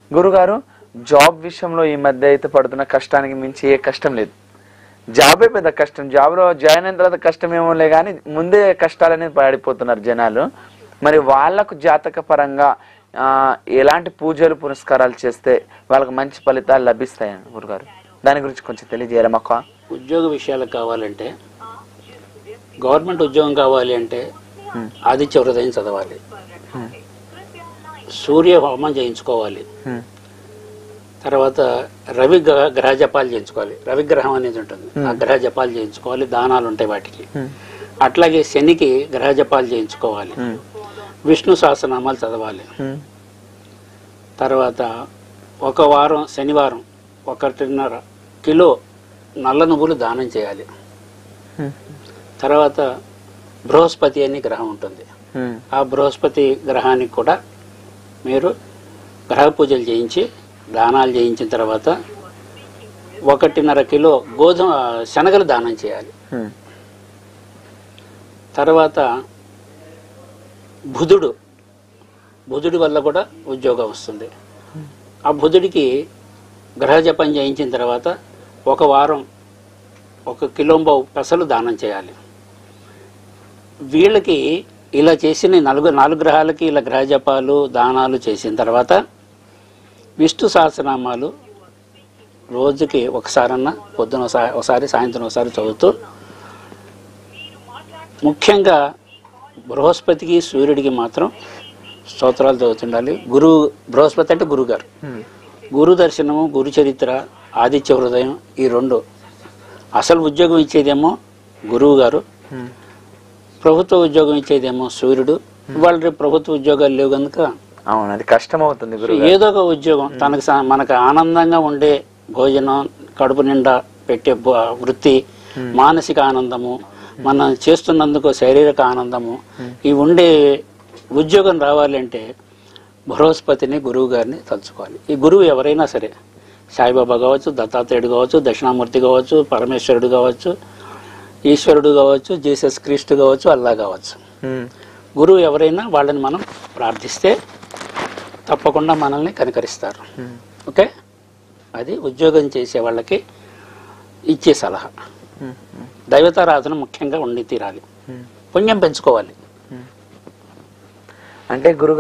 గురుగారు జాబ్ విషయంలో ఈ మధ్య అయితే పడుతున్న కష్టానికి మించి ఏ కష్టం లేదు జాబే పెద్ద కష్టం జాబ్లో జాయిన్ అయిన తర్వాత కష్టం ఏమో లే కానీ ముందే కష్టాలనేది పడిపోతున్నారు జనాలు మరి వాళ్ళకు జాతక పరంగా ఆ, ఎలాంటి పూజలు పురస్కారాలు చేస్తే వాళ్ళకి మంచి ఫలితాలు లభిస్తాయి గురుగారు దాని గురించి కొంచెం తెలియజేయరా మాకు ఉద్యోగ విషయాలకు కావాలంటే గవర్నమెంట్ ఉద్యోగం కావాలి అంటే Hmm. ఆదిత్య హృదయం చదవాలి సూర్య హోమం చేయించుకోవాలి హ్మ్. తర్వాత రవి గ్రహ- గ్రహ జపాలు చేయించుకోవాలి రవి గ్రహం అనేది ఉంటుంది ఆ గ్రహ జపాలు చేయించుకోవాలి దానాలు ఉంటాయి వాటికి హ్మ్. అట్లాగే శనికి గ్రహ జపాలు చేయించుకోవాలి హ్మ్. విష్ణు సహస్రనామాలు చదవాలి హ్మ్. తర్వాత ఒక వారం శనివారం ఒకటిన్నర కిలో నల్ల నువ్వులు దానం చేయాలి హ్మ్. తర్వాత బృహస్పతి అనే గ్రహం ఉంటుంది హ్మ్. ఆ బృహస్పతి గ్రహానికి కూడా మీరు గ్రహ పూజలు చేయించి దానాలు చేయించిన తర్వాత ఒకటిన్నర కిలో గోధుమ శనగలు దానం చేయాలి హ్మ్. తర్వాత బుధుడు బుధుడి వల్ల కూడా ఉద్యోగం వస్తుంది ఆ బుధుడికి గ్రహ జపం చేయించిన తర్వాత ఒక వారం ఒక కిలోంబవు పెసలు దానం చేయాలి వీళ్ళకి ఇలా చేసిన నలుగు నాలుగు గ్రహాలకి ఇలా గ్రహ జపాలు దానాలు చేసిన తర్వాత విష్ణు సహస్రనామాలు రోజుకి ఒకసారన్నా పొద్దున ఒకసా- ఒకసారి సాయంత్రం ఒకసారి చదువుతూ ముఖ్యంగా బృహస్పతికి సూర్యుడికి మాత్రం స్తోత్రాలు చదువుతుండాలి గురువు బృహస్పతి అంటే గురుగారు హ్మ్. గురు దర్శనము గురు చరిత్ర ఆదిత్య హృదయం ఈ రెండు అసలు ఉద్యోగం ఇచ్చేదేమో గురువు గారు హ్మ్. ప్రభుత్వ ఉద్యోగం ఇచ్చేదేమో సూర్యుడు వాళ్ళ రేపు ప్రభుత్వ ఉద్యోగాలు లేవు కనుక అవును అది కష్టం అవుతుంది గురువు ఏదో ఒక ఉద్యోగం తనకు స- మనకు ఆనందంగా ఉండే భోజనం కడుపు నిండా పెట్టే బ- వృత్తి మానసిక ఆనందము మనం చేస్తున్నందుకు శారీరక ఆనందము ఈ ఉండే ఉద్యోగం రావాలంటే బృహస్పతిని గురువు గారిని తలుచుకోవాలి ఈ గురువు ఎవరైనా సరే సాయిబాబా కావచ్చు దత్తాత్రేయుడు కావచ్చు దక్షిణామూర్తి కావచ్చు పరమేశ్వరుడు కావచ్చు ఈశ్వరుడు కావచ్చు జీసస్ క్రీస్తు కావచ్చు అల్లా కావచ్చు హ్మ్. గురువు ఎవరైనా వాళ్ళని మనం ప్రార్థిస్తే తప్పకుండా మనల్ని కనికరిస్తారు హ్మ్. ఓకే అది ఉద్యోగం చేసే వాళ్ళకి ఇచ్చే సలహా హ్మ్. హ్మ్. దైవతారాధన ముఖ్యంగా ఉండి తీరాలి హ్మ్. పుణ్యం పెంచుకోవాలి అంటే గురుగారు